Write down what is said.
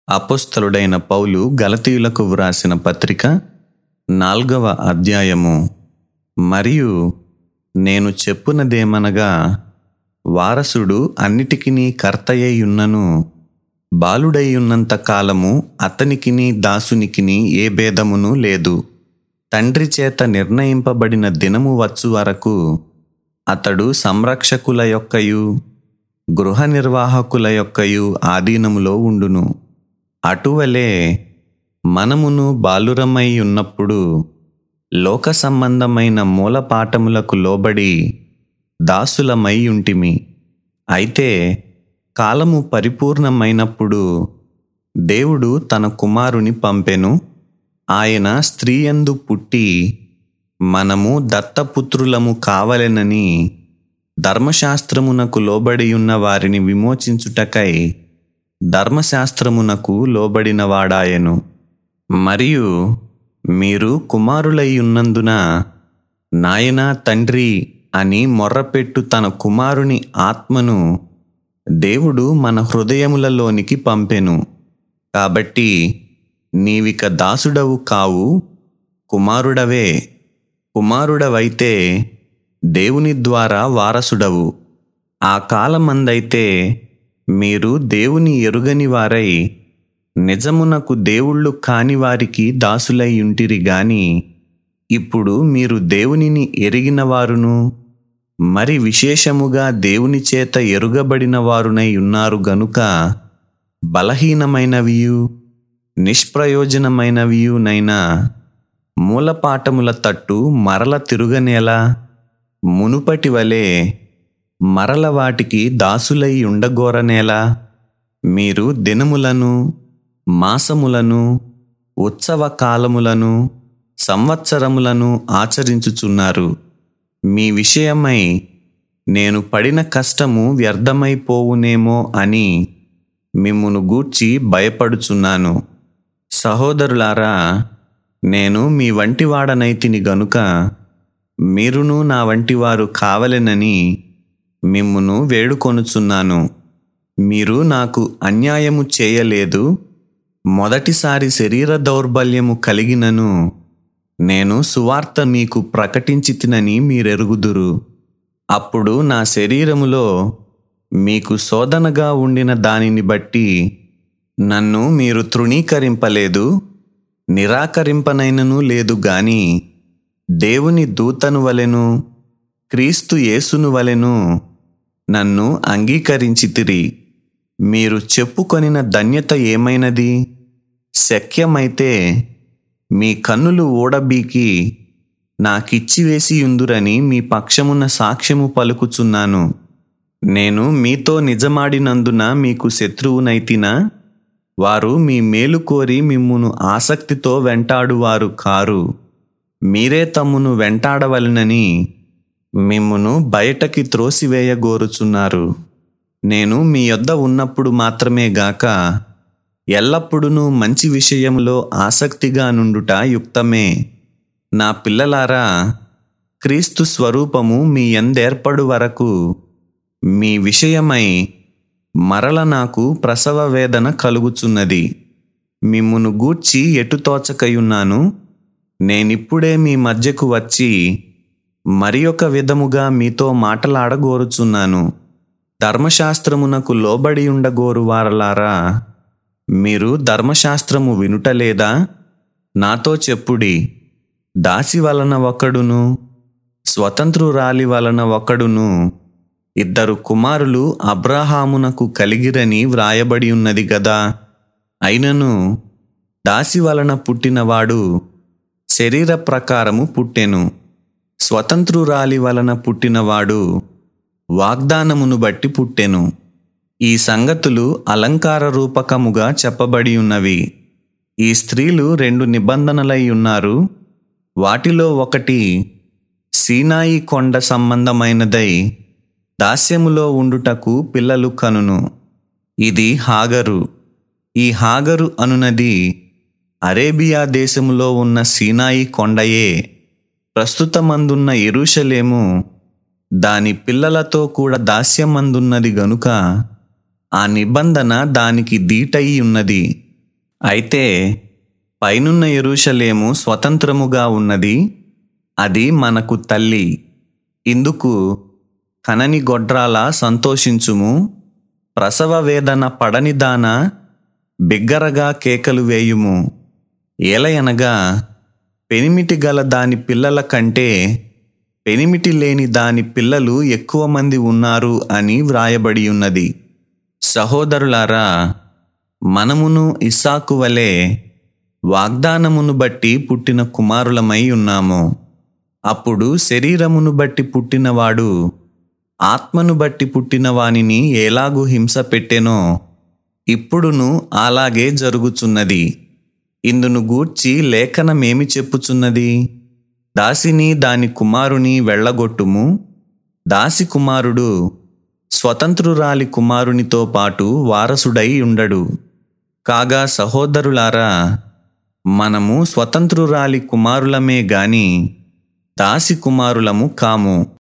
అపోస్తలుడైన పౌలు గలతీయులకు వ్రాసిన పత్రిక నాల్గవ అధ్యాయము మరియు నేను చెప్పునదేమనగా వారసుడు అన్నిటికినీ కర్తయ్యున్నను బాలుడైయున్నంత కాలము అతనికిని దాసునికిని ఏ భేదమును లేదు తండ్రి చేత నిర్ణయింపబడిన దినము వచ్చు వరకు అతడు సంరక్షకుల యొక్కయు గృహ నిర్వాహకుల యొక్కయు ఆధీనములో ఉండును అటువలే మనమును బాలురమై ఉన్నప్పుడు లోక సంబంధమైన మూలపాఠములకు లోబడి దాసులమై ఉంటిమి అయితే కాలము పరిపూర్ణమైనప్పుడు దేవుడు తన కుమారుని పంపెను ఆయన స్త్రీయందు పుట్టి మనము దత్తపుత్రులము కావలెనని ధర్మశాస్త్రమునకు లోబడి ఉన్న వారిని విమోచించుటకై ధర్మశాస్త్రమునకు లోబడిన వాడాయెను మరియు మీరు కుమారులై ఉన్నందున నాయన తండ్రి అని మొర్రపెట్టు తన కుమారుని ఆత్మను దేవుడు మన హృదయములలోనికి పంపెను కాబట్టి నీవిక దాసుడవు కావు కుమారుడవే కుమారుడవైతే దేవుని ద్వారా వారసుడవు ఆ కాలమందైతే మీరు దేవుని ఎరుగని వారై నిజమునకు దేవుళ్ళు కాని వారికి దాసులై ఉంటిరి గాని ఇప్పుడు మీరు దేవునిని ఎరిగిన వారును మరి విశేషముగా దేవుని చేత ఎరుగబడిన వారునై ఉన్నారు గనుక బలహీనమైనవియు నిష్ప్రయోజనమైనవియునైనా మూలపాఠముల తట్టు మరల తిరుగనేలా మునుపటి వలె మరల వాటికి దాసులై ఉండగోరనేలా మీరు దినములను మాసములను ఉత్సవ కాలములను సంవత్సరములను ఆచరించుచున్నారు మీ విషయమై నేను పడిన కష్టము వ్యర్థమైపోవునేమో అని మిమ్మును గూర్చి భయపడుచున్నాను సహోదరులారా నేను మీ వంటి వాడనైతిని గనుక మీరును నా వంటి వారు కావలెనని మిమ్మును వేడుకొనుచున్నాను మీరు నాకు అన్యాయము చేయలేదు మొదటిసారి శరీర దౌర్బల్యము కలిగినను నేను సువార్త మీకు ప్రకటించి తినని మీరెరుగుదురు అప్పుడు నా శరీరములో మీకు శోధనగా ఉండిన దానిని బట్టి నన్ను మీరు తృణీకరింపలేదు నిరాకరింపనైనను లేదు గాని దేవుని దూతను వలెను క్రీస్తు యేసును వలెను నన్ను అంగీకరించితిరి మీరు చెప్పుకొనిన ధన్యత ఏమైనది శక్యమైతే మీ కన్నులు ఊడబీకి నాకిచ్చివేసి ఉందురని మీ పక్షమున సాక్ష్యము పలుకుచున్నాను నేను మీతో నిజమాడినందున మీకు శత్రువునైతినా వారు మీ మేలు కోరి మిమ్మును ఆసక్తితో వెంటాడువారు కారు మీరే తమ్మును వెంటాడవలనని మిమ్మును బయటకి త్రోసివేయగోరుచున్నారు నేను మీ యొద్ద ఉన్నప్పుడు మాత్రమే గాక ఎల్లప్పుడూ మంచి విషయములో ఆసక్తిగా నుండుట యుక్తమే నా పిల్లలారా క్రీస్తు స్వరూపము మీ ఎందేర్పడు వరకు మీ విషయమై మరల నాకు ప్రసవ వేదన కలుగుచున్నది మిమ్మును గూర్చి ఎటు తోచకయున్నాను నేనిప్పుడే మీ మధ్యకు వచ్చి మరి ఒక విధముగా మీతో మాటలాడగోరుచున్నాను ధర్మశాస్త్రమునకు లోబడి ఉండగోరు వారలారా మీరు ధర్మశాస్త్రము వినుటలేదా నాతో చెప్పుడి దాసి వలన ఒకడును స్వతంత్రురాలి వలన ఒకడును ఇద్దరు కుమారులు అబ్రహామునకు కలిగిరని వ్రాయబడి ఉన్నది గదా అయినను దాసి వలన పుట్టినవాడు శరీర ప్రకారము పుట్టెను స్వతంత్రురాలి వలన పుట్టినవాడు వాగ్దానమును బట్టి పుట్టెను ఈ సంగతులు అలంకార రూపకముగా చెప్పబడి ఉన్నవి ఈ స్త్రీలు రెండు నిబంధనలై ఉన్నారు వాటిలో ఒకటి సీనాయి కొండ సంబంధమైనదై దాస్యములో ఉండుటకు పిల్లలు కనును ఇది హాగరు ఈ హాగరు అనునది అరేబియా దేశములో ఉన్న సీనాయి కొండయే ప్రస్తుతమందున్న ఎరుషలేము దాని పిల్లలతో కూడా దాస్యమందున్నది గనుక ఆ నిబంధన దానికి దీటయి ఉన్నది అయితే పైనున్న ఎరుషలేము స్వతంత్రముగా ఉన్నది అది మనకు తల్లి ఇందుకు కనని గొడ్రాల సంతోషించుము ప్రసవ వేదన పడనిదాన బిగ్గరగా కేకలు వేయుము ఏలయనగా పెనిమిటి గల దాని పిల్లల కంటే పెనిమిటి లేని దాని పిల్లలు ఎక్కువ మంది ఉన్నారు అని వ్రాయబడి ఉన్నది సహోదరులారా మనమును ఇస్సాకు వలె వాగ్దానమును బట్టి పుట్టిన కుమారులమై ఉన్నాము అప్పుడు శరీరమును బట్టి పుట్టినవాడు ఆత్మను బట్టి పుట్టిన వానిని ఎలాగు హింస పెట్టెనో ఇప్పుడును అలాగే జరుగుచున్నది ఇందును గూర్చి లేఖనమేమి చెప్పుచున్నది దాసిని దాని కుమారుని వెళ్ళగొట్టుము దాసి కుమారుడు స్వతంత్రురాలి కుమారునితో పాటు వారసుడై ఉండడు కాగా సహోదరులారా మనము స్వతంత్రురాలి కుమారులమే గాని దాసి కుమారులము కాము